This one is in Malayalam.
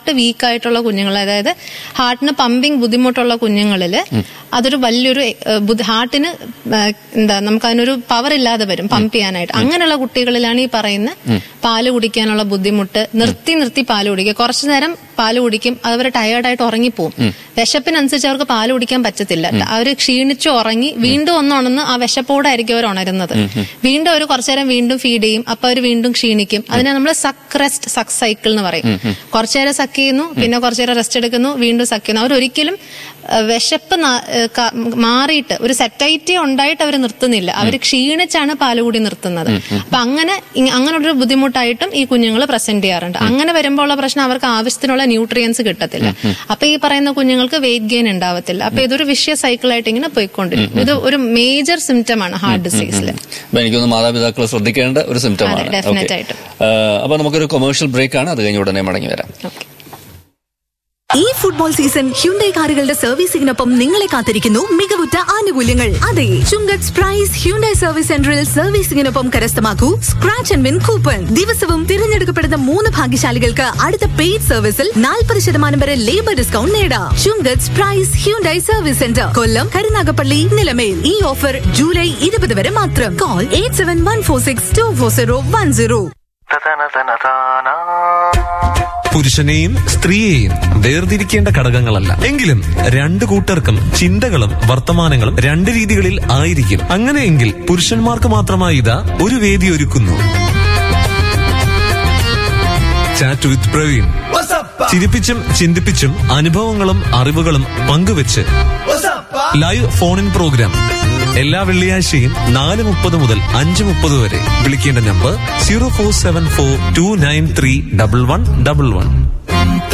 ഹാർട്ട് വീക്ക് ആയിട്ടുള്ള കുഞ്ഞുങ്ങൾ അതായത് ഹാർട്ടിന് പമ്പിങ് ബുദ്ധിമുട്ടുള്ള കുഞ്ഞുങ്ങളിൽ അതൊരു വലിയൊരു ഏഹ്, ബുദ്ധി- ഹാർട്ടിന് ഏഹ്, എന്താ നമുക്ക് അതിനൊരു പവർ ഇല്ലാതെ വരും പമ്പ് ചെയ്യാനായിട്ട് അങ്ങനെയുള്ള കുട്ടികളിലാണ് ഈ പറയുന്ന പാല് കുടിക്കാനുള്ള ബുദ്ധിമുട്ട് നിർത്തി നിർത്തി പാല് കുടിക്കുക കുറച്ചു നേരം പാല് കുടിക്കും അതുവരെ ടയേർഡായിട്ട് ഉറങ്ങിപ്പോവും വിശപ്പിനനുസരിച്ച് അവർക്ക് പാല് കുടിക്കാൻ പറ്റത്തില്ല അവർ ക്ഷീണിച്ചു ഉറങ്ങി വീണ്ടും ഒന്നുണർന്ന് ആ വിശപ്പോടായിരിക്കും അവർ ഉണരുന്നത് വീണ്ടും അവർ കുറച്ചു നേരം വീണ്ടും ഫീഡ് ചെയ്യും അപ്പൊ അവർ വീണ്ടും ക്ഷീണിക്കും അതിനെ നമ്മൾ സക്ക് റെസ്റ്റ് സക്ക് സൈക്കിൾ എന്ന് പറയും കുറച്ചു നേരം സക്ക് ചെയ്യുന്നു പിന്നെ കുറച്ചു നേരം റെസ്റ്റ് എടുക്കുന്നു വീണ്ടും സക്ക് ചെയ്യുന്നു അവരൊരിക്കലും ഏഹ്, വിശപ്പ് നാ- ഏഹ്, ക- മാറിയിട്ട് ഒരു സെറ്റൈറ്റി ഉണ്ടായിട്ട് അവർ നിർത്തുന്നില്ല അവർ ക്ഷീണിച്ചാണ് പാലുകൂടി നിർത്തുന്നത് അപ്പൊ അങ്ങനെ ഇ- അങ്ങനെയുള്ളൊരു ബുദ്ധിമുട്ടായിട്ടും ഈ കുഞ്ഞുങ്ങൾ പ്രസന്റ് ചെയ്യാറുണ്ട് അങ്ങനെ വരുമ്പോൾ ഉള്ള പ്രശ്നം അവർക്ക് ആവശ്യത്തിനുള്ള ന്യൂട്രിയൻസ് കിട്ടത്തില്ല അപ്പൊ ഈ പറയുന്ന കുഞ്ഞുങ്ങൾക്ക് വെയിറ്റ് ഗെയിൻ ഉണ്ടാവത്തില്ല അപ്പൊ ഇതൊരു വിഷയ സൈക്കിളായിട്ട് ഇങ്ങനെ പോയിക്കൊണ്ടിരിക്കും ഇത് ഒരു മേജർ സിംറ്റം ആണ് ഹാർട്ട് ഡിസീസിൽ അപ്പൊ എനിക്കൊന്ന് മാതാപിതാക്കൾ ശ്രദ്ധിക്കേണ്ട ഒരു സിംറ്റമാണ് അതെ, definite ആയിട്ടും. അപ്പൊ നമുക്കൊരു കൊമേഴ്ഷ്യൽ ബ്രേക്ക് ആണ് അത് കഴിഞ്ഞ് ഉടനെ മടങ്ങി വരാം ഈ ഫുട്ബോൾ സീസൺ ഹ്യുണ്ടൈ കാറുകളുടെ സർവീസിംഗിനൊപ്പം നിങ്ങളെ കാത്തിരിക്കുന്നു മികവുറ്റ ആനുകൂല്യങ്ങൾ അതെ ചുങ്കത്ത് പ്രൈസ് ഹ്യുണ്ടൈ സർവീസ് സെന്ററിൽ സർവീസിംഗിനൊപ്പം കരസ്ഥമാക്കൂ സ്ക്രാച്ച് ആൻഡ് വിൻ കൂപ്പൺ ദിവസവും തിരഞ്ഞെടുക്കപ്പെടുന്ന മൂന്ന് ഭാഗ്യശാലികൾക്ക് അടുത്ത പെയ്ഡ് സർവീസിൽ നാൽപ്പത് ശതമാനം വരെ ലേബർ ഡിസ്കൗണ്ട് നേടാം Chungath Prize Hyundai service centre Kollam Karunagappally Nilamel ഈ ഓഫർ ജൂലൈ ഇരുപത് വരെ മാത്രം call eight seven one four six two four zero one zero പുരുഷനെയും സ്ത്രീയെയും വേർതിരിക്കേണ്ട ഘടകങ്ങളല്ല എങ്കിലും രണ്ടു കൂട്ടർക്കും ചിന്തകളും വർത്തമാനങ്ങളും രണ്ട് രീതികളിൽ ആയിരിക്കും അങ്ങനെയെങ്കിൽ പുരുഷന്മാർക്ക് മാത്രമായി ഇതാ ഒരു വേദി ഒരുക്കുന്നു ചാറ്റ് വിത്ത് പ്രവീൺ ചിരിപ്പിച്ചും ചിന്തിപ്പിച്ചും അനുഭവങ്ങളും അറിവുകളും പങ്കുവെച്ച് ലൈവ് ഫോൺ ഇൻ പ്രോഗ്രാം എല്ലാ വെള്ളിയാഴ്ചയും നാല് മുപ്പത് മുതൽ അഞ്ച് മുപ്പത് വരെ വിളിക്കേണ്ട നമ്പർ zero four seven four two nine three double one double one